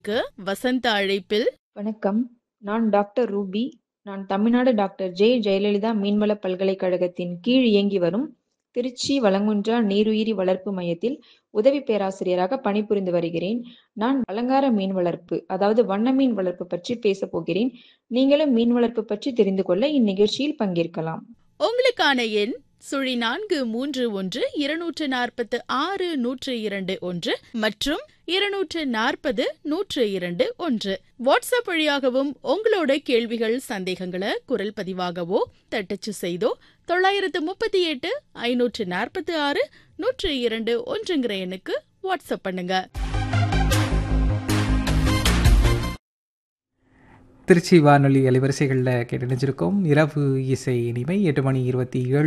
க்கு வசந்த அழைப்பில் வணக்கம் நான் டாக்டர் ரூபி நான் தமிழ்நாடு டாக்டர் ஜெ ஜெயலலிதா மீன்வள பல்கலைக்கழகத்தின் கீழ் இயங்கி வரும் திருச்சி வளங்குன்றா நீருயிரி வளர்ப்பு மையத்தில் உதவி பேராசிரியராக பணிபுரிந்து வருகிறேன் நான் அலங்கார மீன் வளர்ப்பு அதாவது வண்ண மீன் வளர்ப்பு பற்றி பேசப் போகிறேன் நீங்களும் மீன் வளர்ப்பு பற்றி தெரிந்து கொள்ள இந்நிகழ்ச்சியில் பங்கேற்கலாம் உங்களுக்கான எண் சுழி நான்கு மூன்று ஒன்று இருநூற்று நாற்பத்து ஆறு நூற்று இரண்டு ஒன்று மற்றும் இருநூற்று நாற்பது நூற்று இரண்டு ஒன்று வாட்ஸ்அப் வழியாகவும் உங்களோட கேள்விகள் சந்தேகங்களை குரல் பதிவாகவோ தட்டச்சு செய்தோ தொள்ளாயிரத்து முப்பத்தி எட்டு ஐநூற்று நாற்பத்தி ஆறு நூற்று இரண்டு ஒன்றுங்கிற எண்ணுக்கு வாட்ஸ்அப் பண்ணுங்க திருச்சி வானொலி அலைவரிசைகளில் கேட்டு நினைச்சிருக்கோம் இரவு இசை இனிமை எட்டு மணி இருபத்தி ஏழு